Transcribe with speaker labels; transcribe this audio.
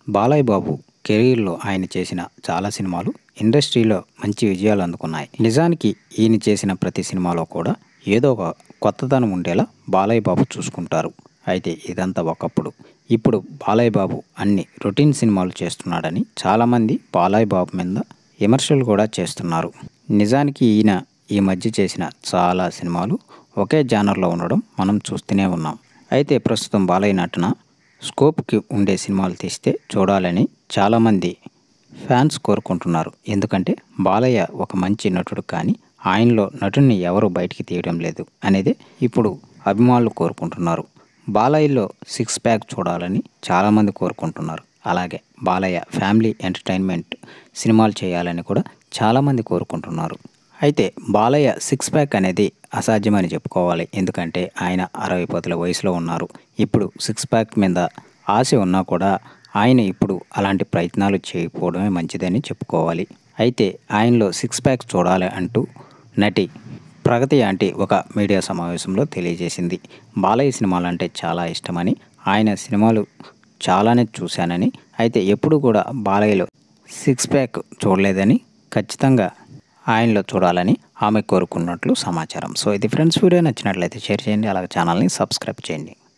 Speaker 1: బాలయ్య బాబు కెరీర్లో ఆయన చేసిన చాలా సినిమాలు ఇండస్ట్రీలో మంచి విజయాలు అందుకున్నాయి నిజానికి ఈయన చేసిన ప్రతి సినిమాలో కూడా ఏదో ఒక కొత్తదనం ఉండేలా బాలయ్య బాబు చూసుకుంటారు అయితే ఇదంతా ఒకప్పుడు ఇప్పుడు బాలయ్య బాబు అన్ని రొటీన్ సినిమాలు చేస్తున్నాడని చాలామంది బాలయ్య బాబు మీద విమర్శలు కూడా చేస్తున్నారు నిజానికి ఈయన ఈ మధ్య చేసిన చాలా సినిమాలు ఒకే జానర్లో ఉండడం మనం చూస్తూనే ఉన్నాం అయితే ప్రస్తుతం బాలయ్య నటన స్కోప్కి ఉండే సినిమాలు తీస్తే చూడాలని చాలామంది ఫ్యాన్స్ కోరుకుంటున్నారు ఎందుకంటే బాలయ్య ఒక మంచి నటుడు కానీ ఆయనలో నటుడిని ఎవరు బయటికి తీయడం లేదు అనేది ఇప్పుడు అభిమానులు కోరుకుంటున్నారు బాలయ్యలో సిక్స్ ప్యాక్ చూడాలని చాలామంది కోరుకుంటున్నారు అలాగే బాలయ్య ఫ్యామిలీ ఎంటర్టైన్మెంట్ సినిమాలు చేయాలని కూడా చాలామంది కోరుకుంటున్నారు అయితే బాలయ్య సిక్స్ ప్యాక్ అనేది అసాధ్యమని చెప్పుకోవాలి ఎందుకంటే ఆయన అరవై పదుల వయసులో ఉన్నారు ఇప్పుడు సిక్స్ ప్యాక్ మీద ఆశ ఉన్నా కూడా ఆయన ఇప్పుడు అలాంటి ప్రయత్నాలు చేయకపోవడమే మంచిదని చెప్పుకోవాలి అయితే ఆయనలో సిక్స్ ప్యాక్ చూడాలి అంటూ నటి ప్రగతి ఆంటీ ఒక మీడియా సమావేశంలో తెలియజేసింది బాలయ్య సినిమాలు అంటే చాలా ఇష్టమని ఆయన సినిమాలు చాలానే చూశానని అయితే ఎప్పుడు కూడా బాలయ్యలో సిక్స్ ప్యాక్ చూడలేదని ఖచ్చితంగా ఆయనలో చూడాలని ఆమె కోరుకున్నట్లు సమాచారం సో ఇది ఫ్రెండ్స్ వీడియో నచ్చినట్లయితే షేర్ చేయండి అలాగే ఛానల్ని సబ్స్క్రైబ్ చేయండి